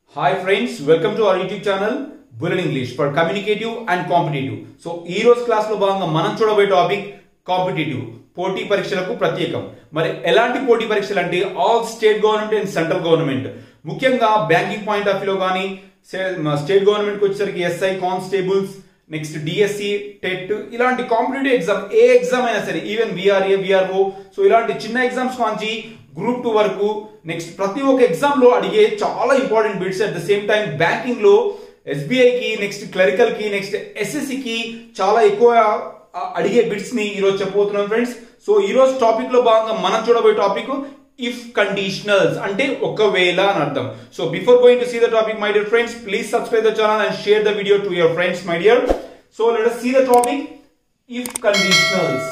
hi friends welcome to our YouTube channel బులెన్ English for communicative and competitive so ఈ రోజు class లో భాగంగా మనం చూడబోయే టాపిక్ కాంపిటేటివ్ పోటీ పరీక్షలకు ప్రత్యేకం మరి ఎలాంటి పోటీ పరీక్షలు అంటే all state government and central government ముఖ్యంగా బ్యాంకింగ్ పాయింట్ ఆఫ్ వ్యూలో కానీ స్టేట్ గవర్నమెంట్ వచ్చేసరికి SI constables next DSC TET ఇలాంటి కాంపిటేటివ్ ఎగ్జామ్ ఏ ఎగ్జామ్ అయినా సరే ఈవెన్ విఆర్ఏ విఆర్ఓ సో ఇలాంటి చిన్న ఎగ్జామ్స్ కాంచి గ్రూప్ టూ వరకు నెక్స్ట్ ప్రతి ఒక్క ఎగ్జామ్ లో అడిగే చాలా important bits at the same time banking లో ఎస్బీఐ కి నెక్స్ట్ క్లరికల్ కి నెక్స్ట్ ఎస్ఎస్సి కి చాలా ఎక్కువ ఆ, అడిగే బిట్స్ ని ఈ రోజు చెప్పబోతున్నాం ఫ్రెండ్స్ సో ఈ రోజు టాపిక్ లో భాగంగా మనం చూడబోయే టాపిక్ ఇఫ్ కండిషనల్స్ అంటే ఒకవేళ అని అర్థం so before going to see the topic my dear friends please subscribe the channel and share the video to your friends my dear so let us see the topic if conditionals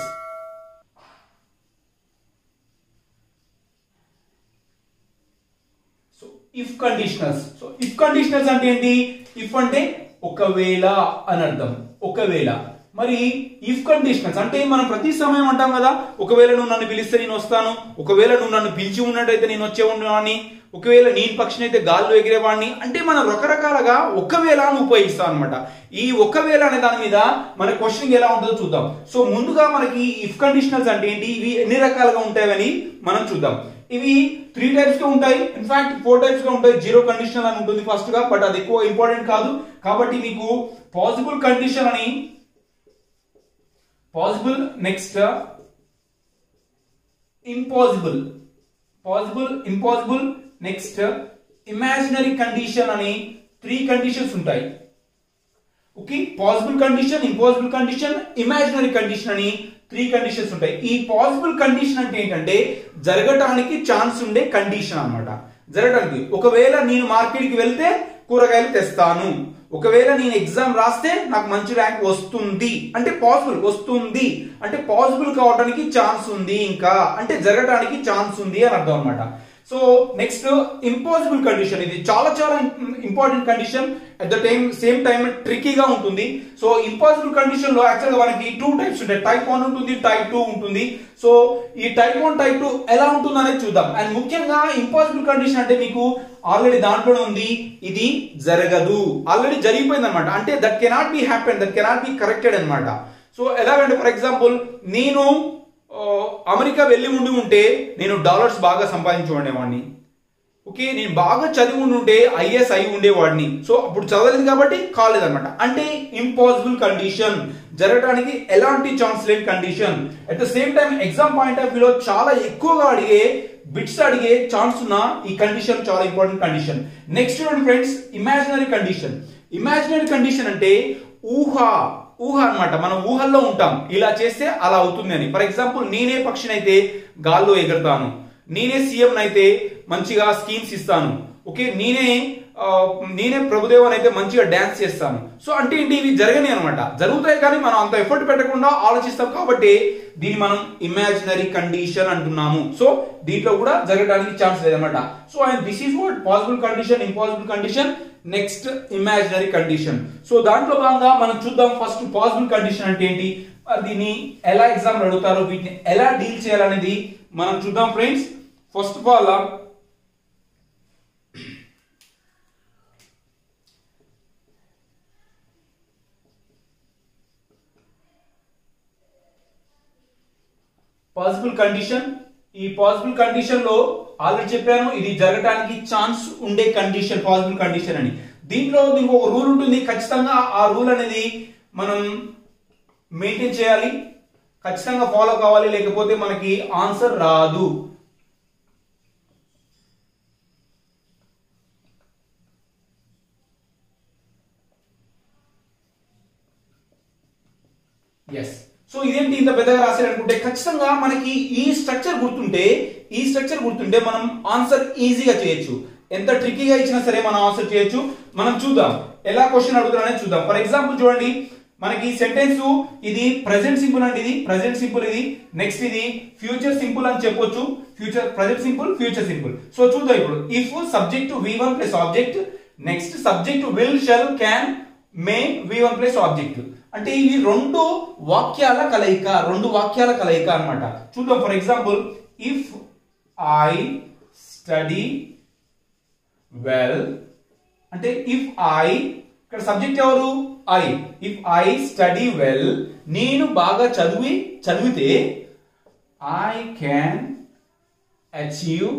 so if conditionals so if conditionals అంటే ఏంటి if అంటే ఒకవేళ అని అర్థం ఒకవేళ మరి if conditionals అంటే మనం ప్రతి సమయం అంటాం కదా ఒకవేళ నువ్వు నన్ను పిలిస్తే నేను వస్తాను ఒకవేళ నువ్వు నన్ను పిలిచి ఉన్నట్టయితే నేను వచ్చే ఉండేవాడిని ఒకవేళ నేను పక్షిని అయితే గాల్లో ఎగిరేవాడిని అంటే మనం రకరకాలుగా ఒకవేళ అని ఉపయోగిస్తాం అనమాట ఈ ఒకవేళ అనే దాని మీద మన క్వశ్చన్ ఎలా ఉంటుందో చూద్దాం సో ముందుగా మనకి ఇఫ్ కండిషనల్స్ అంటే ఏంటి ఇవి ఎన్ని రకాలుగా ఉంటాయని మనం చూద్దాం ఇవి త్రీ టైప్స్ గా ఉంటాయి ఇన్ఫాక్ట్ ఫోర్ టైప్స్ గా ఉంటాయి జీరో కండిషన్ అని ఉంటుంది ఫస్ట్ గా బట్ అది ఎక్కువ ఇంపార్టెంట్ కాదు కాబట్టి మీకు పాసిబుల్ కండిషన్ అని possible next impossible possible impossible next imaginary condition అని త్రీ కండిషన్స్ ఉంటాయి okay possible condition impossible condition imaginary condition అని త్రీ కండిషన్స్ ఉంటాయి ఈ పాసిబుల్ కండిషన్ అంటే ఏంటంటే జరగటానికి ఛాన్స్ ఉండే కండిషన్ అన్నమాట జరగడానికి ఒకవేళ నేను మార్కెట్కి వెళ్తే కూరగాయలు తెస్తాను ఒకవేళ నేను ఎగ్జామ్ రాస్తే నాకు మంచి ర్యాంక్ వస్తుంది అంటే పాసిబుల్ వస్తుంది అంటే పాసిబుల్ కావడానికి ఛాన్స్ ఉంది ఇంకా అంటే జరగడానికి ఛాన్స్ ఉంది అని అర్థం అనమాట సో నెక్స్ట్ ఇంపాసిబుల్ కండిషన్ ఇది చాలా చాలా important condition at the time same time ట్రికీగా ఉంటుంది సో ఇంపాసిబుల్ కండిషన్ లో యాక్చువల్ గా మనకి టూ టైప్స్ ఉంటాయి టైప్ వన్ ఉంటుంది టైప్ టూ ఉంటుంది సో ఈ టైప్ వన్ టైప్ టూ ఎలా ఉంటుంది అనేది చూద్దాం అండ్ ముఖ్యంగా ఇంపాసిబుల్ కండిషన్ అంటే మీకు ఆల్రెడీ దాంట్లోనే ఉంది ఇది జరగదు ఆల్రెడీ జరిగిపోయింది అనమాట అంటే that cannot be happen that cannot be corrected అనమాట సో ఎలాగంటే ఫర్ ఎగ్జాంపుల్ నేను ఆ, అమెరికా వెళ్ళి ఉండి ఉంటే నేను డాలర్స్ బాగా సంపాదించి ఉండేవాడిని ఓకే నేను బాగా చదివి ఉండి ఉంటే ఐఎస్ అయి ఉండేవాడిని సో అప్పుడు చదవలేదు కాబట్టి కాలేదన్నమాట అంటే ఇంపాసిబుల్ కండిషన్ జరగడానికి ఎలాంటి ఛాన్స్ లేని condition at the same time exam point of వ్యూలో చాలా ఎక్కువగా అడిగే బిట్స్ అడిగే ఛాన్స్ ఉన్న ఈ కండిషన్ చాలా ఇంపార్టెంట్ కండిషన్ నెక్స్ట్ చూడండి friends imaginary condition imaginary condition అంటే ఊహ ఊహ అన్నమాట మనం ఊహల్లో ఉంటాం ఇలా చేస్తే అలా అవుతుంది అని ఫర్ ఎగ్జాంపుల్ నేనే పక్షినైతే గాల్లో ఎగురుతాను నేనే సీఎం అయితే మంచిగా స్కీమ్స్ ఇస్తాను ఓకే నేనే ఆ, నేనే ప్రభుదేవన్ అయితే మంచిగా డాన్స్ చేస్తాను సో అంటే ఏంటి ఇవి జరగని అనమాట జరుగుతాయి కానీ మనం అంత ఎఫర్ట్ పెట్టకుండా ఆలోచిస్తాం కాబట్టి దీన్ని మనం ఇమాజినరీ కండిషన్ అంటున్నాము సో దీంట్లో కూడా జరగడానికి ఛాన్స్ లేదన్నమాట so and this is what possible condition impossible condition next imaginary condition so దాంట్లో భాగంగా మనం చూద్దాం ఫస్ట్ పాసిబుల్ కండిషన్ అంటే ఏంటి మరి దీన్ని ఎలా ఎగ్జామ్ అడుగుతారో వీటిని ఎలా డీల్ చేయాలనేది మనం చూద్దాం friends first of all possible condition ఈ పాసిబుల్ కండిషన్ లో ఆల్రెడీ చెప్పాను ఇది జరగడానికి ఛాన్స్ ఉండే కండిషన్ పాసిబుల్ కండిషన్ అని దీంట్లో దీనికి ఒక రూల్ ఉంటుంది ఖచ్చితంగా ఆ రూల్ అనేది మనం మెయింటైన్ చేయాలి ఖచ్చితంగా ఫాలో కావాలి లేకపోతే మనకి ఆన్సర్ రాదు ఎస్ సో ఇదేంటి ఇంత పెద్దగా రాశారు అనుకుంటే ఖచ్చితంగా మనకి ఈ స్ట్రక్చర్ గుర్తుంటే ఈ స్ట్రక్చర్ గుర్తుంటే మనం ఆన్సర్ ఈజీగా చేయొచ్చు ఎంత ట్రికీగా ఇచ్చినా సరే మనం ఆన్సర్ చేయొచ్చు మనం చూద్దాం ఎలా క్వశ్చన్ అడుగుతున్నారని చూద్దాం ఫర్ ఎగ్జాంపుల్ చూడండి మనకి సెంటెన్స్ ఇది ప్రెసెంట్ సింపుల్ అండి ఇది ప్రెసెంట్ సింపుల్ ఇది నెక్స్ట్ ఇది ఫ్యూచర్ సింపుల్ అని చెప్పొచ్చు future present simple future simple so చూద్దాం ఇప్పుడు if subject V one plus object next subject will shall can may V one plus object అంటే ఇవి రెండు వాక్యాల కలయిక రెండు వాక్యాల కలయిక అన్నమాట చూద్దాం for example if I study well అంటే ఇఫ్ ఐ ఇక్కడ సబ్జెక్ట్ ఎవరు I if I study well నేను బాగా చదివి చదివితే I can achieve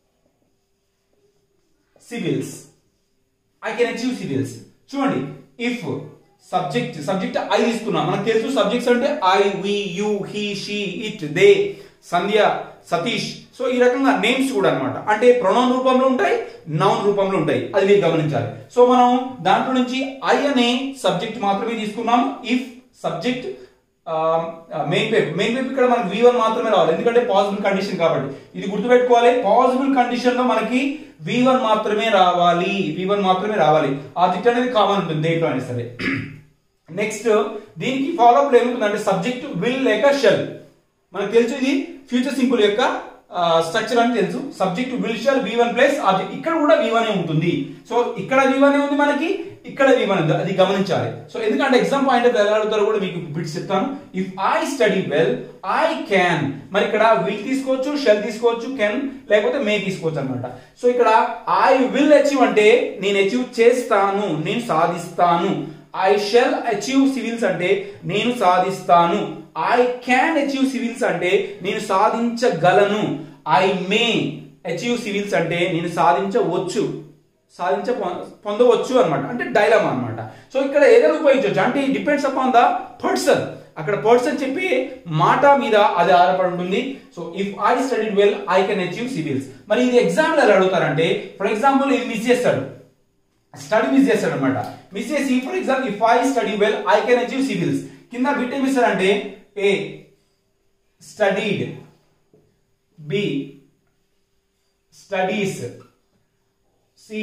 civils I can achieve civils చూడండి ఇఫ్ సబ్జెక్ట్ సబ్జెక్ట్ ఐ తీసుకున్నాం మనకు తెలుసు సబ్జెక్ట్స్ అంటే I we you he she it they Sandhya Satish so ఈ రకంగా నేమ్స్ కూడా అన్నమాట అంటే ప్రొనౌన్ రూపంలో ఉంటాయి నౌన్ రూపంలో ఉంటాయి అది మీరు గమనించాలి సో మనం దాంట్లో నుంచి ఐ అనే సబ్జెక్ట్ మాత్రమే తీసుకున్నాం ఇఫ్ సబ్జెక్ట్ మెయిన్ పేప్ మెయిన్ పేప్ ఇక్కడ మనకి వి వన్ మాత్రమే రావాలి ఎందుకంటే పాసిబుల్ కండిషన్ కాబట్టి ఇది గుర్తుపెట్టుకోవాలి పాసిబుల్ కండిషన్ లో మనకి వి వన్ మాత్రమే రావాలి వి వన్ మాత్రమే రావాలి ఆ తిట్ అనేది కామన్ ఉంటుంది దేంట్లో అయినా సరే నెక్స్ట్ దీనికి ఫాలో అప్ ఏముంటుందంటే సబ్జెక్ట్ విల్ లేక షెల్ మనకు తెలుసు ఇది ఫ్యూచర్ సింపుల్ యొక్క స్ట్రక్చర్ అని తెలుసు subject will shall V one plus object ఇక్కడ కూడా వి వన్ ఉంటుంది సో ఇక్కడ వి వన్ ఉంది మనకి ఇక్కడ వి వన్ ఉంది అది గమనించాలి సో ఎందుకంటే ఎగ్జామ్ పాయింట్ ఆఫ్ ఎలా అడుగుతారో కూడా మీకు బిట్స్ చెప్తాను if I study well I can మరి ఇక్కడ విల్ తీసుకోవచ్చు షెల్ తీసుకోవచ్చు కెన్ లేకపోతే మే తీసుకోవచ్చు అనమాట సో ఇక్కడ ఐ విల్ అచీవ్ అంటే నేను అచీవ్ చేస్తాను నేను సాధిస్తాను ఐ షెల్ అచీవ్ సివిల్స్ అంటే నేను సాధిస్తాను ఐ క్యాన్ అచీవ్ సివిల్స్ అంటే నేను సాధించగలను ఐ మే అచీవ్ సివిల్స్ అంటే నేను సాధించవచ్చు సాధించ పొందవచ్చు అనమాట అంటే డైలమా అనమాట సో ఇక్కడ ఏదైనా ఉపయోగించవచ్చు అంటే డిపెండ్స్ అపాన్ ద పర్సన్ అక్కడ పర్సన్ చెప్పే మాట మీద అది ఆధారపడి ఉంటుంది so if I study well I can achieve civils మరి ఇది ఎగ్జాంపుల్ ఎలా అడుగుతారంటే ఫర్ ఎగ్జాంపుల్ ఇది మిస్ చేస్తాడు స్టడీ మిస్ చేస్తాడు అనమాట మిస్ చేసి for example if I study well I can achieve civils కింద బిట్ ఏమి ఇస్తారంటే A studied B studies C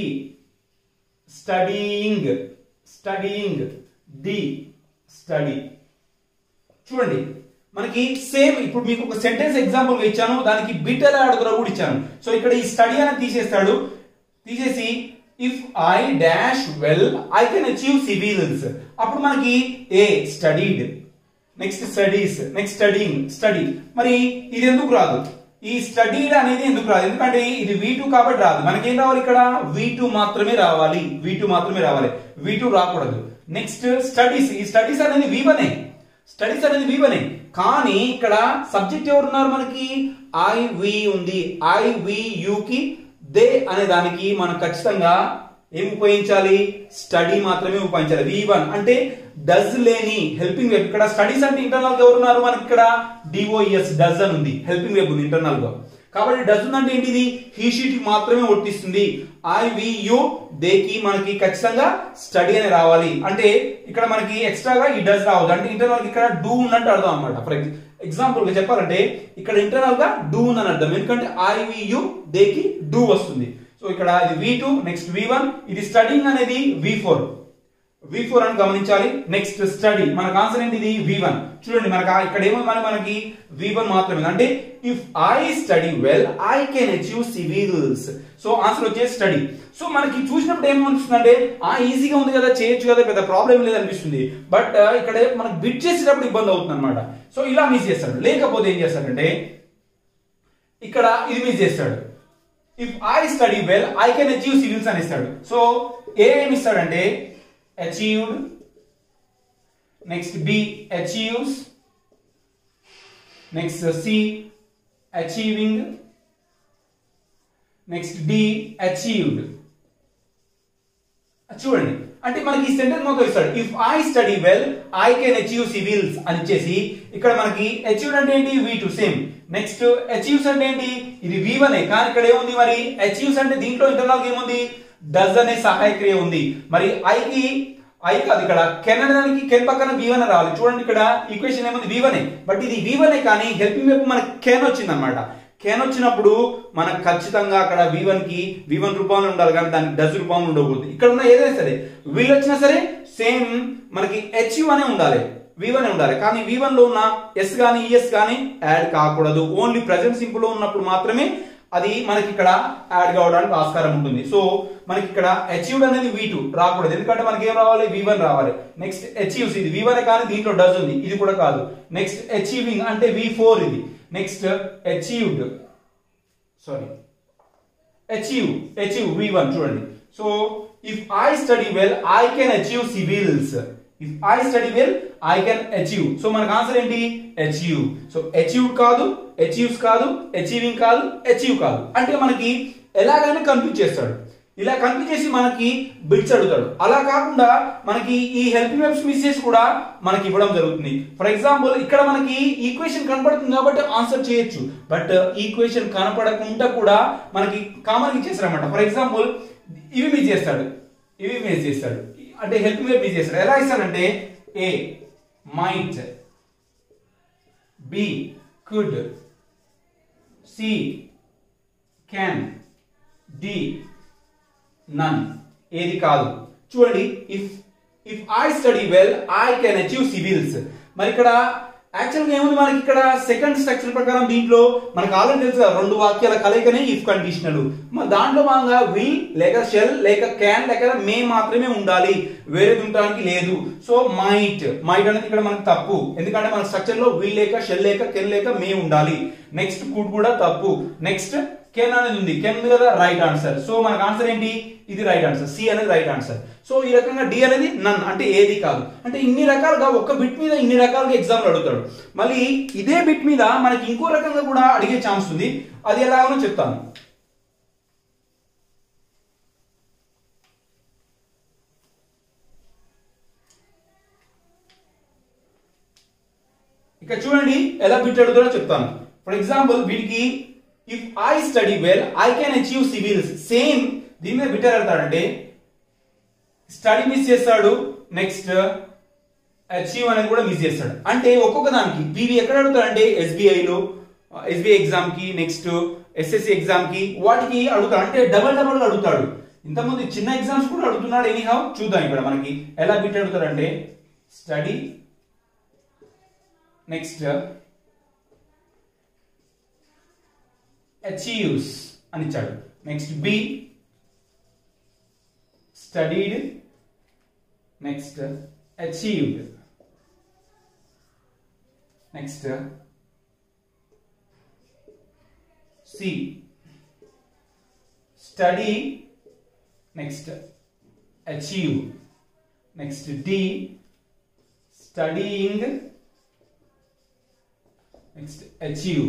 studying studying D study చూడండి మనకి సేమ్ ఇప్పుడు మీకు ఒక సెంటెన్స్ ఎగ్జాంపుల్ ఇచ్చాను దానికి బిట్ ఎలా అడుగుతారో కూడా ఇచ్చాను సో ఇక్కడ ఈ స్టడీ అనేది తీసేస్తాడు తీసేసి if I dash well I can achieve civils అప్పుడు మనకి A studied next studies next studying study మరి ఇది ఎందుకు రాదు ఈ స్టడీడ్ అనేది ఎందుకు రాదు ఎందుకంటే ఇది వి టూ కాబట్టి రాదు మనకేం రావాలి ఇక్కడ వి టూ మాత్రమే రావాలి వి టూ మాత్రమే రావాలి వి టూ రాకూడదు నెక్స్ట్ స్టడీస్ ఈ స్టడీస్ అనేది వి వనే స్టడీస్ అనేది వి వనే కానీ ఇక్కడ సబ్జెక్ట్ ఎవరున్నారు మనకి ఐ వి ఉంది ఐ వి యు కి దే అనే దానికి మనం ఖచ్చితంగా ఏం ఉపయోగించాలి స్టడీ మాత్రమే ఉపయోగించాలి వి వన్ అంటే డస్ లేని హెల్పింగ్ వెబ్ ఇక్కడ స్టడీస్ అంటే ఇంటర్నల్ గా ఎవరున్నారు మనకి ఇక్కడ డిఓఎస్ డస్ అని ఉంది హెల్పింగ్ వెబ్ ఉంది ఇంటర్నల్ గా కాబట్టి డస్ అంటే ఏంటిది హీ షీట్ మాత్రమే వర్తిస్తుంది ఐ వి యు దేకి మనకి ఖచ్చితంగా స్టడీ అని రావాలి అంటే ఇక్కడ మనకి ఎక్స్ట్రాగా ఈ డస్ రావద్దు అంటే ఇంటర్నల్ ఇక్కడ డూ ఉన్నట్టు అర్థం అనమాట ఫర్ ఎగ్జాంపుల్ గా చెప్పాలంటే ఇక్కడ ఇంటర్నల్ గా డూ అని అర్థం ఎందుకంటే ఐ వి యు దేకి డూ వస్తుంది సో ఇక్కడ ఇది V two next V one ఇది స్టడింగ్ అనేది వి ఫోర్ వి ఫోర్ అని గమనించాలి నెక్స్ట్ స్టడీ మనకు ఆన్సర్ ఏంటి ఇది వి వన్ చూడండి మనకు ఆ- ఇక్కడ ఏమో మన మనకి వి వన్ మాత్రమే అంటే if I study well I can achieve civils so answer వచ్చేసి స్టడీ సో మనకి చూసినప్పుడు ఏమనిపిస్తుంది అంటే ఆ ఈజీగా ఉంది కదా చేయొచ్చు కదా పెద్ద ప్రాబ్లం లేదు అనిపిస్తుంది బట్ ఇక్కడ మనకు బిట్ చేసేటప్పుడు ఇబ్బంది అవుతుంది అనమాట సో ఇలా మిస్ చేస్తాడు లేకపోతే ఏం చేస్తాడంటే ఇక్కడ ఇది మిస్ చేస్తాడు if I study well I can achieve civils అని ఇస్తాడు సో ఏ ఏమి ఇస్తాడంటే achieved next B achieves next C achieving next D achieved చూడండి అంటే మనకి ఈ సెంటెన్స్ మొత్తం ఇస్తాడు if I study well I can achieve civils అని ఇచ్చేసి ఇక్కడ మనకి అచీవ్డ్ అంటే ఏంటి V two same next achieves అంటే ఏంటి ఇది వి వన్ కానీ ఇక్కడ ఏముంది మరి అచీవ్స్ అంటే దీంట్లో ఇంటర్నల్ ఏముంది డస్ అనే సహాయ క్రియ ఉంది మరి ఐ కి ఐ కాదు ఇక్కడ కెన్ అనే దానికి కెన్ పక్కన వి వన్ రావాలి చూడండి ఇక్కడ ఈక్వేషన్ ఏముంది వి వన్ బట్ ఇది వి వన్ కానీ హెల్పింగ్ వైపు మనకి కెన్ వచ్చింది అనమాట కెన్ వచ్చినప్పుడు మనకు ఖచ్చితంగా అక్కడ వి వన్ కి వి వన్ రూపంలో ఉండాలి కానీ దానికి డజ్ రూపంలో ఉండకూడదు ఇక్కడ ఉన్న ఏదైనా సరే వీల్ వచ్చినా సరే సేమ్ మనకి హెచ్ అనే ఉండాలి వి వన్ ఉండాలి కానీ వి వన్ లో ఉన్న ఎస్ కానీ ఈఎస్ కానీ యాడ్ కాకూడదు ఓన్లీ ప్రజెంట్ సింపుల్ లో ఉన్నప్పుడు మాత్రమే అది మనకి ఇక్కడ యాడ్ కావడానికి ఆస్కారం ఉంటుంది సో మనకి ఇక్కడ అచీవ్డ్ అనేది వి టూ రాకూడదు ఎందుకంటే మనకి ఏం రావాలి వి వన్ రావాలి నెక్స్ట్ అచీవ్స్ ఇది వి వన్ కానీ దీంట్లో డజ్ ఉంది ఇది కూడా కాదు నెక్స్ట్ అచీవింగ్ అంటే వి ఫోర్ ఇది next achieved sorry achieve achieve V one చూడండి so if I study well I can achieve civils if I study well I can achieve so మనకు ఆన్సర్ ఏంటి అచీవ్ సో అచీవ్ కాదు achieves కాదు achieving కాదు achieve కాదు అంటే మనకి ఎలాగైనా కన్ఫ్యూజ్ చేస్తాడు ఇలా కన్ఫ్యూజ్ చేసి మనకి బిట్స్ అడుగుతాడు అలా కాకుండా మనకి ఈ హెల్పింగ్ వెబ్స్ మిస్ చేసి కూడా మనకి ఇవ్వడం జరుగుతుంది ఫర్ ఎగ్జాంపుల్ ఇక్కడ మనకి ఈక్వేషన్ కనపడుతుంది కాబట్టి ఆన్సర్ చేయొచ్చు బట్ ఈక్వేషన్ కనపడకుండా కూడా మనకి కామన్ ఇచ్చేస్తారన్నమాట ఫర్ ఎగ్జాంపుల్ ఇవి మిస్ చేస్తాడు ఇవి మిస్ చేస్తాడు అంటే హెల్పింగ్ వెబ్ మిస్ చేస్తాడు ఎలా ఇస్తాడంటే A might B could C can D none ఏది కాదు చూడండి if if I study well I can achieve civils మరి ఇక్కడ యాక్చువల్గా ఏముంది మనకి ఇక్కడ సెకండ్ స్ట్రక్చర్ ప్రకారం దీంట్లో మనకు ఆల్రెడీ తెలుసు కదా రెండు వాక్యాల కలయికనే ఇఫ్ కండిషనల్ మరి దాంట్లో భాగంగా విల్ లేక షెల్ లేక క్యాన్ లేక మే మాత్రమే ఉండాలి వేరేది ఉండడానికి లేదు సో మైట్ మైట్ అనేది ఇక్కడ మనకు తప్పు ఎందుకంటే మన స్ట్రక్చర్ లో విల్ లేక షెల్ లేక కెన్ లేక మే ఉండాలి నెక్స్ట్ కుడ్ కూడా తప్పు నెక్స్ట్ కెన్ అనేది ఉంది కెన్ ఉంది కదా రైట్ ఆన్సర్ సో మనకు ఆన్సర్ ఏంటి ఇది రైట్ ఆన్సర్ సి అనేది రైట్ ఆన్సర్ సో ఈ రకంగా డి అనేది నన్ అంటే ఏది కాదు అంటే ఇన్ని రకాలుగా ఒక్క బిట్ మీద ఇన్ని రకాలుగా ఎగ్జామ్లు అడుగుతాడు మళ్ళీ ఇదే బిట్ మీద మనకి ఇంకో రకంగా కూడా అడిగే ఛాన్స్ ఉంది అది ఎలాగో చెప్తాను ఇక చూడండి ఎలా బిట్ అడుగుతాడో చెప్తాను ఫర్ ఎగ్జాంపుల్ వీటికి if I study well I can achieve civils same దీని మీద బిట్ అడతాడంటే స్టడీ మిస్ చేస్తాడు నెక్స్ట్ అచీవ్ అనేది కూడా మిస్ చేస్తాడు అంటే ఒక్కొక్క దానికి ఇవి ఎక్కడ అడుగుతాడంటే ఎస్బీఐలో ఎస్బీఐ ఎగ్జామ్ కి నెక్స్ట్ ఎస్ఎస్సి ఎగ్జామ్ కి వాటికి అడుగుతాడు అంటే డబల్ డబల్ అడుగుతాడు ఇంతకుముందు చిన్న ఎగ్జామ్స్ కూడా అడుగుతున్నాడు ఎనీ హౌ చూద్దాం ఇక్కడ మనకి ఎలా బిట్ అడుగుతాడంటే స్టడీ నెక్స్ట్ అచీవ్స్ అని ఇచ్చాడు next B studied next achieved next C study next achieve next D studying next achieve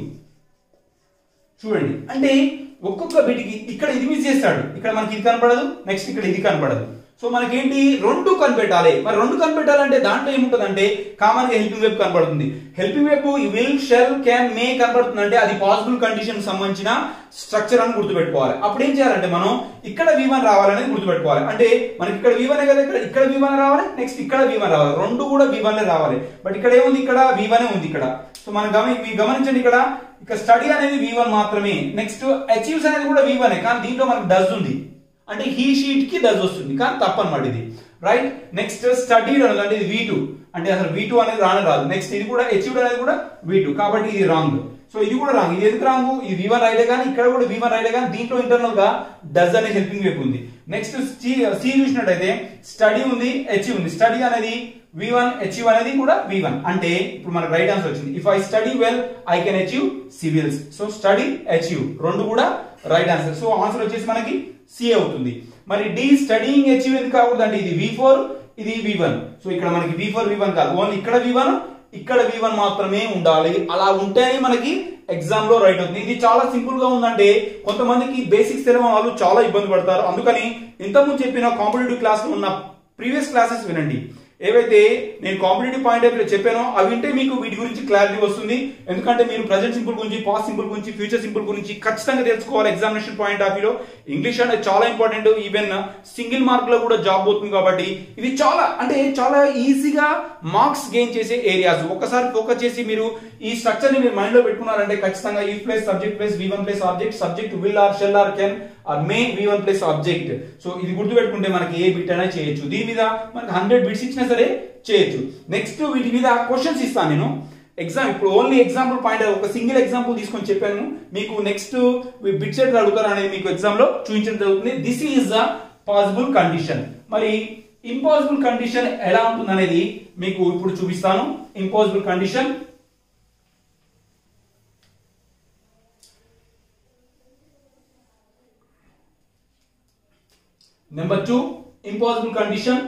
చూడండి అంటే ఒక్కొక్క బిటికి ఇక్కడ ఇది మిస్ చేస్తాడు ఇక్కడ మనకి ఇది కనపడదు నెక్స్ట్ ఇక్కడ ఇది కనపడదు సో మనకేంటి రెండు కనిపెట్టాలి మరి రెండు కనిపెట్టాలంటే దాంట్లో ఏముంటుందంటే కామన్ గా హెల్పింగ్ వెబ్ కనపడుతుంది helping verb will shall can may కనపడుతుంది అంటే అది పాసిబుల్ కండిషన్ సంబంధించిన స్ట్రక్చర్ అని గుర్తుపెట్టుకోవాలి అప్పుడు ఏం చేయాలంటే మనం ఇక్కడ వి వన్ రావాలనేది గుర్తుపెట్టుకోవాలి అంటే మనకి ఇక్కడ వి వన్ కదా ఇక్కడ ఇక్కడ వి వన్ రావాలి నెక్స్ట్ ఇక్కడ వి వన్ రావాలి రెండు కూడా వి వన్ రావాలి బట్ ఇక్కడ ఏముంది ఇక్కడ వి వన్ ఉంది ఇక్కడ సో మనం గమని మీరు గమనించండి ఇక్కడ ఇక్కడ స్టడీ అనేది వి వన్ మాత్రమే నెక్స్ట్ అచీవ్స్ అనేది కూడా వి వన్ కానీ దీంట్లో మనకు డస్ ఉంది అంటే హీ షీట్ కి డస్ వస్తుంది కానీ తప్పనమాట ఇది రైట్ నెక్స్ట్ స్టడీడ్ అనేది అంటే ఇది వి టూ అంటే అసలు వి టూ అనేది రాని రాదు నెక్స్ట్ ఇది కూడా అచీవ్డ్ అనేది కూడా వి టూ కాబట్టి ఇది రాంగ్ సో ఇది కూడా రాంగ్ ఇది ఎందుకు రాంగ్ ఇది వి వన్ రైటే కానీ ఇక్కడ కూడా వి వన్ రైటే కానీ దీంట్లో ఇంటర్నల్ గా డస్ అనే హెల్పింగ్ వెబ్ ఉంది నెక్స్ట్ సి సి చూసినట్టయితే స్టడీ ఉంది అచీవ్ ఉంది స్టడీ అనేది వి వన్ అచీవ్ అనేది కూడా వి వన్ అంటే ఇప్పుడు మనకు రైట్ ఆన్సర్ వచ్చింది if I study well I can achieve civils so study achieve రెండు కూడా రైట్ ఆన్సర్ సో ఆన్సర్ వచ్చేసి మనకి సి అవుతుంది మరి డి స్టడీయింగ్ అచీవ్ ఎందుకు కాకూడదు అంటే ఇది వి ఫోర్ ఇది వి వన్ సో ఇక్కడ మనకి వి ఫోర్ వి వన్ కాదు ఓన్లీ ఇక్కడ వి వన్ ఇక్కడ వి వన్ మాత్రమే ఉండాలి అలా ఉంటేనే మనకి ఎగ్జామ్ లో రైట్ అవుతుంది ఇది చాలా సింపుల్ గా ఉందంటే కొంతమందికి బేసిక్స్ తెలియని వాళ్ళు చాలా ఇబ్బంది పడతారు అందుకని ఇంతకుముందు చెప్పిన కాంపిటేటివ్ క్లాస్ లో ఉన్న ప్రీవియస్ క్లాసెస్ వినండి ఏవైతే నేను కాంపిటేటివ్ పాయింట్ ఆఫ్ వ్యూ చెప్పానో అవి వింటే మీకు వీటి గురించి క్లారిటీ వస్తుంది ఎందుకంటే మీరు ప్రజెంట్ సింపుల్ గురించి పాస్ట్ సింపుల్ గురించి ఫ్యూచర్ సింపుల్ గురించి ఖచ్చితంగా తెలుసుకోవాలి ఎగ్జామినేషన్ పాయింట్ ఆఫ్ వ్యూలో ఇంగ్లీష్ అనేది చాలా ఇంపార్టెంట్ ఈవెన్ సింగిల్ మార్క్ లో కూడా జాబ్ పోతుంది కాబట్టి ఇవి చాలా అంటే చాలా ఈజీగా మార్క్స్ గెయిన్ చేసే ఏరియాస్ ఒక్కసారి ఫోకస్ చేసి మీరు ఈ స్ట్రక్చర్ ని మీరు మైండ్ లో పెట్టుకున్నారంటే ఖచ్చితంగా ఈ place subject place V one place object subject will or shall or can or may V one place object so ఇది గుర్తుపెట్టుకుంటే మనకి ఏ బిట్ అయినా చేయొచ్చు దీని మీద మనకి హండ్రెడ్ బిట్స్ ఇచ్చినా సరే చేయొచ్చు నెక్స్ట్ వీటి మీద క్వశ్చన్స్ ఇస్తాను నేను ఎగ్జామ్ ఇప్పుడు ఓన్లీ ఎగ్జాంపుల్ పాయింట్ ఒక సింగిల్ ఎగ్జాంపుల్ తీసుకొని చెప్పాను మీకు నెక్స్ట్ బిట్స్ ఎట్లా అడుగుతారు అనేది మీకు ఎగ్జామ్ లో చూపించడం జరుగుతుంది this is the possible condition మరి ఇంపాసిబుల్ కండిషన్ ఎలా ఉంటుంది అనేది మీకు ఇప్పుడు చూపిస్తాను impossible condition number two impossible condition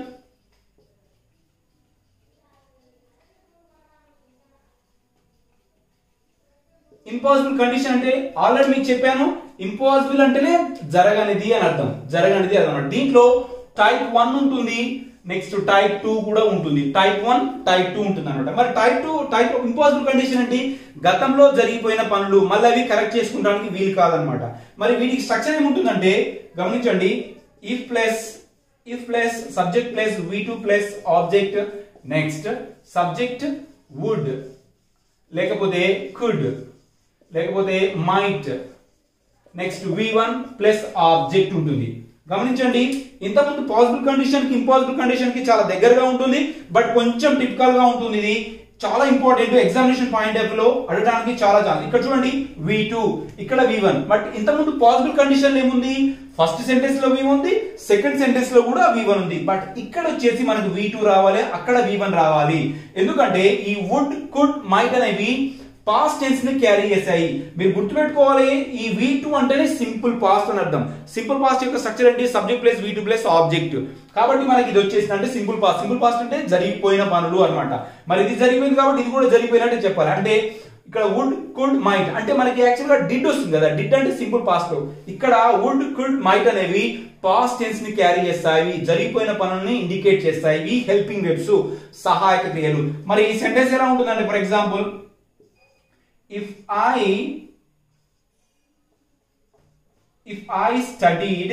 impossible condition అంటే ఆల్రెడీ మీకు చెప్పాను ఇంపాసిబుల్ అంటేనే జరగనిది అని అర్థం జరగనిది అన్నమాట దీంట్లో టైప్ వన్ ఉంటుంది నెక్స్ట్ టైప్ టూ కూడా ఉంటుంది టైప్ వన్ టైప్ టూ ఉంటుంది అనమాట మరి type two type impossible condition అంటే గతంలో జరిగిపోయిన పనులు మళ్ళీ అవి కరెక్ట్ చేసుకోవడానికి వీలు కాదనమాట మరి వీటికి స్ట్రక్చర్ ఏముంటుందంటే గమనించండి if plus if plus subject plus V two plus object next subject would లేకపోతే కుడ్ లేకపోతే might next V one plus object ఉంటుంది గమనించండి ఇంతకుముందు పాసిబుల్ కండిషన్ కి ఇంపాసిబుల్ కండిషన్ కి చాలా దగ్గరగా ఉంటుంది బట్ కొంచెం టిపికల్ గా ఉంటుంది ఇది చాలా ఇంపార్టెంట్ ఎగ్జామినేషన్ పాయింట్ ఆఫ్ లో అడగడానికి చాలా ఛాన్స్ ఇక్కడ చూడండి వి టూ ఇక్కడ వి వన్ బట్ ఇంతకుముందు పాసిబుల్ కండిషన్ ఏముంది ఫస్ట్ సెంటెన్స్ లో వి ఉంది సెకండ్ సెంటెన్స్ లో కూడా వి వన్ ఉంది బట్ ఇక్కడ వచ్చేసి మనకు వి టూ రావాలి అక్కడ వి వన్ రావాలి ఎందుకంటే ఈ వుడ్ కుడ్ మైట్ అనేవి పాస్ట్ టెన్స్ ని క్యారీ చేశాయి మీరు గుర్తుపెట్టుకోవాలి ఈ వి టూ అంటేనే సింపుల్ పాస్ట్ అని అర్థం సింపుల్ పాస్ట్ యొక్క స్ట్రక్చర్ ఏంటి subject plus V two plus object కాబట్టి మనకి ఇది వచ్చేసింది అంటే సింపుల్ పాస్ట్ సింపుల్ పాస్ట్ అంటే జరిగిపోయిన పనులు అన్నమాట మరి ఇది జరిగిపోయింది కాబట్టి ఇది కూడా జరిగిపోయినట్టే చెప్పాలి అంటే ఇక్కడ వుడ్ కుడ్ మైట్ అంటే మనకి యాక్చువల్ గా డిడ్ వస్తుంది కదా డిడ్ అంటే సింపుల్ పాస్ట్ ఇక్కడ వుడ్ కుడ్ మైట్ అనేవి పాస్ట్ టెన్స్ ని క్యారీ చేస్తాయి జరిగిపోయిన పనుల్ని ఇండికేట్ చేస్తాయి ఈ హెల్పింగ్ వెబ్స్ సహాయక క్రియలు మరి ఈ సెంటెన్స్ ఎలా ఉంటుందంటే for example if I if I studied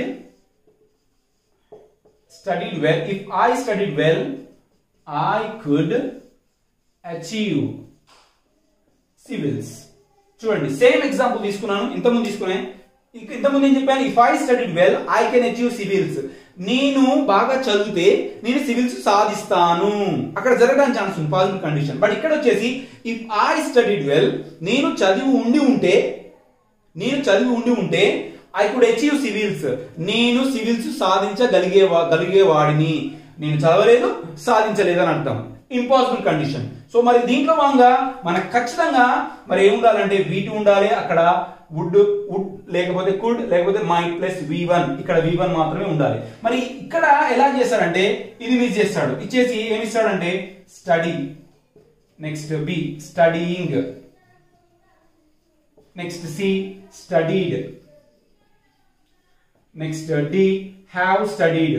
studied well if I studied well I could achieve civils చూడండి సేమ్ ఎగ్జాంపుల్ తీసుకున్నాను ఇంతకుముందు తీసుకునే ఇక ఇంతకుముందు ఏం చెప్పాను if I studied well I can achieve civils నేను బాగా చదివితే నేను సివిల్స్ సాధిస్తాను అక్కడ జరగడానికి ఛాన్స్ ఉంది పాజిటివ్ కండిషన్ బట్ ఇక్కడ వచ్చేసి ఇఫ్ ఐ స్టడీడ్ వెల్ నేను చదివి ఉండి ఉంటే నేను చదివి ఉండి ఉంటే ఐ కుడ్ అచీవ్ సివిల్స్ నేను సివిల్స్ సాధించగలిగే గలిగే వాడిని నేను చదవలేదు సాధించలేదు అని అర్థం ఇంపాసిబుల్ కండిషన్ సో మరి దీంట్లో భాగంగా మనకు ఖచ్చితంగా మరి ఏం ఉండాలంటే వీటి ఉండాలి అక్కడ వుడ్ వుడ్ లేకపోతే కుడ్ లేకపోతే మైట్ ప్లస్ వి వన్ ఇక్కడ వి వన్ మాత్రమే ఉండాలి మరి ఇక్కడ ఎలా చేస్తాడంటే ఇది మిస్ చేస్తాడు ఇచ్చేసి ఏమి ఇస్తాడంటే study next B studying next C studied next D have studied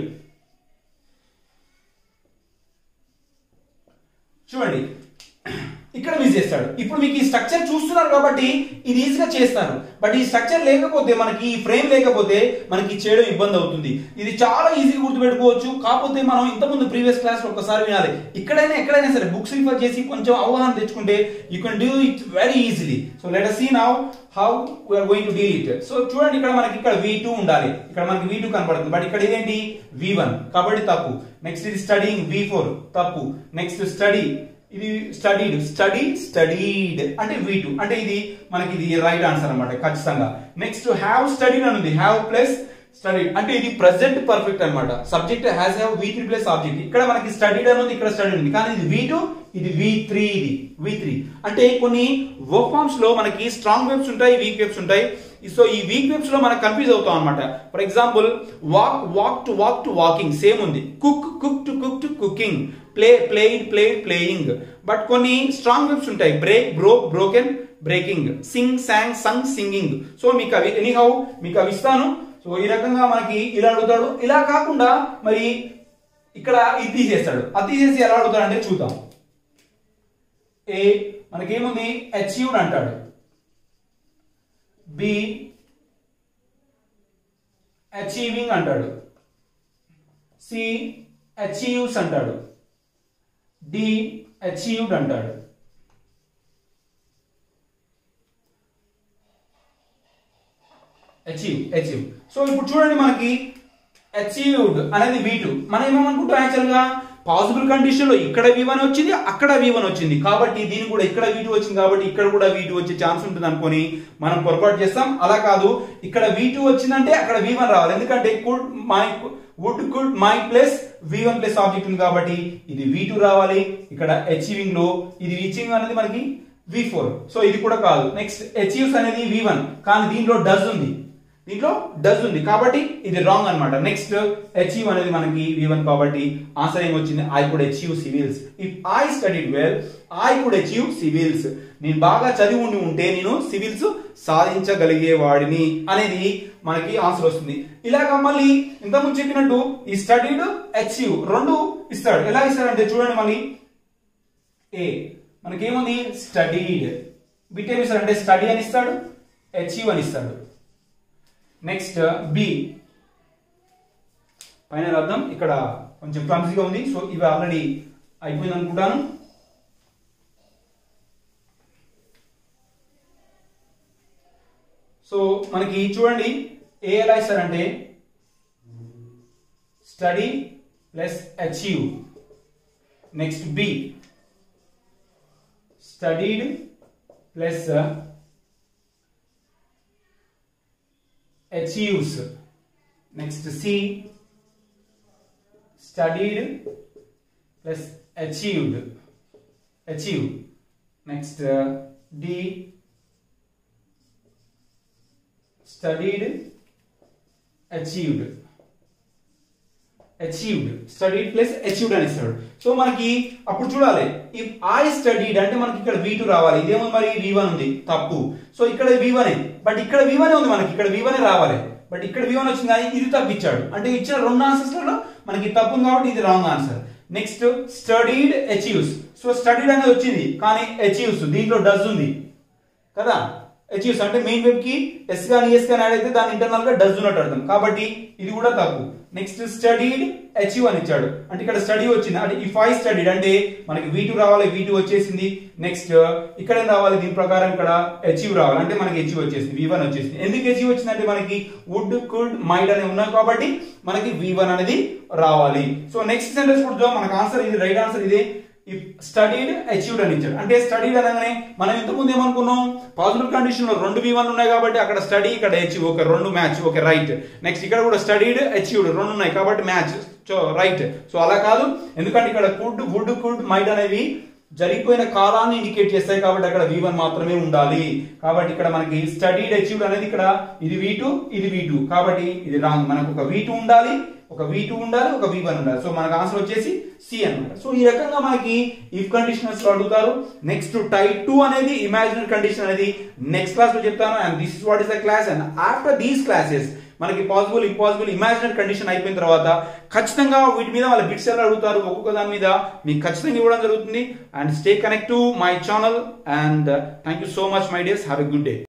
చూడండి ఇక్కడ మిస్ చేస్తాడు ఇప్పుడు మీకు ఈ స్ట్రక్చర్ చూస్తున్నారు కాబట్టి ఇది ఈజీగా చేస్తారు బట్ ఈ స్ట్రక్చర్ లేకపోతే మనకి ఈ ఫ్రేమ్ లేకపోతే మనకి చేయడం ఇబ్బంది అవుతుంది ఇది చాలా ఈజీగా గుర్తుపెట్టుకోవచ్చు కాకపోతే మనం ఇంతకుముందు ప్రీవియస్ క్లాస్ లో ఒకసారి వినాలి ఇక్కడైనా ఎక్కడైనా సరే బుక్స్ రిఫర్ చేసి కొంచెం అవగాహన తెచ్చుకుంటే you can do it very easily so let see now how we're going to deal it so చూడండి ఇక్కడ మనకి ఇక్కడ వి టూ ఉండాలి ఇక్కడ మనకి వి టూ కనపడుతుంది బట్ ఇక్కడ ఇదేంటి వి వన్ కాబట్టి తప్పు నెక్స్ట్ ఇది స్టడీయింగ్ వి ఫోర్ తప్పు నెక్స్ట్ స్టడీ ఇది స్టడీడ్ స్టడీ స్టడీడ్ అంటే వి టూ అంటే ఇది మనకి ఇది రైట్ ఆన్సర్ అనమాట ఖచ్చితంగా నెక్స్ట్ హ్యావ్ స్టడీడ్ అని ఉంది హ్యావ్ ప్లస్ స్టడీడ్ అంటే ఇది ప్రెసెంట్ పర్ఫెక్ట్ అనమాట subject has have V three plus object ఇక్కడ మనకి స్టడీడ్ అని ఉంది ఇక్కడ స్టడీ ఉంది కానీ ఇది వి టూ ఇది వి త్రీ ఇది వి త్రీ అంటే కొన్ని వర్క్ ఫార్మ్స్ లో మనకి స్ట్రాంగ్ వెబ్స్ ఉంటాయి వీక్ వెబ్స్ ఉంటాయి సో ఈ వీక్ వెబ్స్ లో మనకు కన్ఫ్యూజ్ అవుతాం అనమాట for example walk walk to walk to walking same ఉంది cook cook to cook to cooking play played played playing but కొన్ని స్ట్రాంగ్ వెబ్స్ ఉంటాయి break broke broken breaking sing sang sung singing so మీకు అవి anyhow మీకు అవి ఇస్తాను so ఈ రకంగా మనకి ఇలా అడుగుతాడు ఇలా కాకుండా మరి ఇక్కడ ఇది తీసేస్తాడు అది తీసేసి ఎలా అడుగుతాడు అంటే చూద్దాం ఏ మనకేముంది అచీవ్డ్ అంటాడు బి అచీవింగ్ అంటాడు సి అచీవ్స్ అంటాడు డి అచీవ్డ్ అంటాడు అచీవ్ అచీవ్ సో ఇప్పుడు చూడండి మనకి అచీవ్డ్ అనేది వి టూ మనం ఏమనుకుంటాం యాక్చువల్ గా పాసిబుల్ కండిషన్ లో ఇక్కడ వి వన్ వచ్చింది అక్కడ వి వన్ వచ్చింది కాబట్టి దీని కూడా ఇక్కడ వి టూ వచ్చింది కాబట్టి ఇక్కడ కూడా వి టూ వచ్చే ఛాన్స్ ఉంటుంది అనుకొని మనం పొరపాటు చేస్తాం అలా కాదు ఇక్కడ వి టూ వచ్చిందంటే అక్కడ వి వన్ రావాలి ఎందుకంటే could might would could might plus V one plus object ఉంది కాబట్టి ఇది వి టూ రావాలి ఇక్కడ అచీవింగ్ లో ఇది రీచింగ్ అనేది మనకి వి ఫోర్ సో ఇది కూడా కాదు నెక్స్ట్ అచీవ్స్ అనేది వి వన్ కానీ దీంట్లో డస్ ఉంది దీంట్లో డస్ ఉంది కాబట్టి ఇది రాంగ్ అన్నమాట నెక్స్ట్ అచీవ్ అనేది మనకి వి వన్ కాబట్టి ఆన్సర్ ఏమొచ్చింది I could achieve civils if I studied well I could achieve civils నేను బాగా చదివి ఉండి ఉంటే నేను సివిల్స్ సాధించగలిగేవాడిని అనేది మనకి ఆన్సర్ వస్తుంది ఇలాగా మళ్ళీ ఇంతకుముందు చెప్పినట్టు ఈ స్టడీడ్ అచీవ్ రెండు ఇస్తాడు ఎలా ఇస్తాడంటే చూడండి మళ్ళీ ఏ మనకేముంది స్టడీడ్ బిట్ ఏమి ఇస్తాడు అంటే స్టడీ అని ఇస్తాడు అచీవ్ అని ఇస్తాడు నెక్స్ట్ బి పైన అర్థం ఇక్కడ కొంచెం క్లమ్సీగా ఉంది సో ఇవి ఆల్రెడీ అయిపోయింది అనుకుంటాను సో మనకి చూడండి ఏ ఎలా ఇస్తారంటే study plus achieve next B studied plus achieves next c studied plus achieved achieve next uh, d studied achieved achieved studied plus achieved అని ఇస్తాడు సో మనకి అప్పుడు చూడాలి ఇఫ్ ఐ స్టడీడ్ అంటే మనకి ఇక్కడ వి టూ రావాలి ఇదేమో మరి వి వన్ ఉంది తప్పు సో ఇక్కడ వి వన్ బట్ ఇక్కడ వి వన్ ఉంది మనకి ఇక్కడ వి వన్ రావాలి బట్ ఇక్కడ వి వన్ వచ్చింది కానీ ఇది తప్పు ఇచ్చాడు అంటే ఇచ్చిన రెండు ఆన్సర్స్ లలో మనకి తప్పు ఉంది కాబట్టి ఇది wrong answer next studied achieves so studied అనేది వచ్చింది కానీ అచీవ్స్ దీంట్లో డస్ ఉంది కదా అచీవ్స్ అంటే మెయిన్ వెబ్ కి ఎస్ కానీ ఎస్ కానీ యాడ్ అయితే దాని ఇంటర్నల్ గా డస్ ఉన్నట్టు అర్థం కాబట్టి ఇది కూడా తప్పు నెక్స్ట్ స్టడీడ్ అచీవ్ అని ఇచ్చాడు అంటే ఇక్కడ స్టడీ వచ్చింది అంటే ఇఫ్ ఐ స్టడీడ్ అంటే మనకి వీ టూ రావాలి వీ టూ వచ్చేసింది నెక్స్ట్ ఇక్కడ ఏం రావాలి దీని ప్రకారం ఇక్కడ అచీవ్ రావాలి అంటే మనకి అచీవ్ వచ్చేసింది వి వన్ వచ్చేసింది ఎందుకు అచీవ్ వచ్చింది అంటే మనకి వుడ్ కుడ్ మైడ్ అనేవి ఉన్నాయి కాబట్టి మనకి వి వన్ అనేది రావాలి సో నెక్స్ట్ సెంటెన్స్ కూడా చూద్దాం మనకి ఆన్సర్ ఇది రైట్ ఆన్సర్ ఇదే ఇఫ్ స్టడీడ్ అచీవ్డ్ అని ఇచ్చాడు అంటే స్టడీడ్ అనగానే మనం ఇంతకుముందు ఏమనుకున్నాం పాజిటివ్ కండిషన్ లో రెండు వి వన్ ఉన్నాయి కాబట్టి అక్కడ స్టడీ ఇక్కడ అచీవ్ ఒక రెండు మ్యాచ్ ఒక రైట్ నెక్స్ట్ ఇక్కడ కూడా స్టడీడ్ అచీవ్డ్ రెండు ఉన్నాయి కాబట్టి మ్యాచ్ సో రైట్ సో అలా కాదు ఎందుకంటే ఇక్కడ కుడ్ వుడ్ కుడ్ మైడ్ అనేవి జరిగిపోయిన కాలాన్ని ఇండికేట్ చేస్తాయి కాబట్టి అక్కడ వి వన్ మాత్రమే ఉండాలి కాబట్టి ఇక్కడ మనకి స్టడీడ్ అచీవ్డ్ అనేది ఇక్కడ ఇది వి టూ ఇది వి టూ కాబట్టి ఇది రాంగ్ మనకు ఒక వి టూ ఉండాలి ఒక వి టూ ఉండాలి ఒక వి వన్ ఉండాలి సో మనకు ఆన్సర్ వచ్చేసి సి అన్నమాట సో ఈ రకంగా మనకి ఇఫ్ కండిషనర్స్ లో అడుగుతారు నెక్స్ట్ టైప్ టూ అనేది ఇమాజినరీ కండిషన్ అనేది నెక్స్ట్ క్లాస్ లో చెప్తాను and this is what is the class and after these classes మనకి పాసిబుల్ ఇంపాసిబుల్ ఇమాజినరీ కండిషన్ అయిపోయిన తర్వాత ఖచ్చితంగా వీటి మీద వాళ్ళ బిట్స్ ఎలా అడుగుతారు ఒక్కొక్క దాని మీద మీకు ఖచ్చితంగా ఇవ్వడం జరుగుతుంది and stay connect to my channel and thank you so much my dears have a good day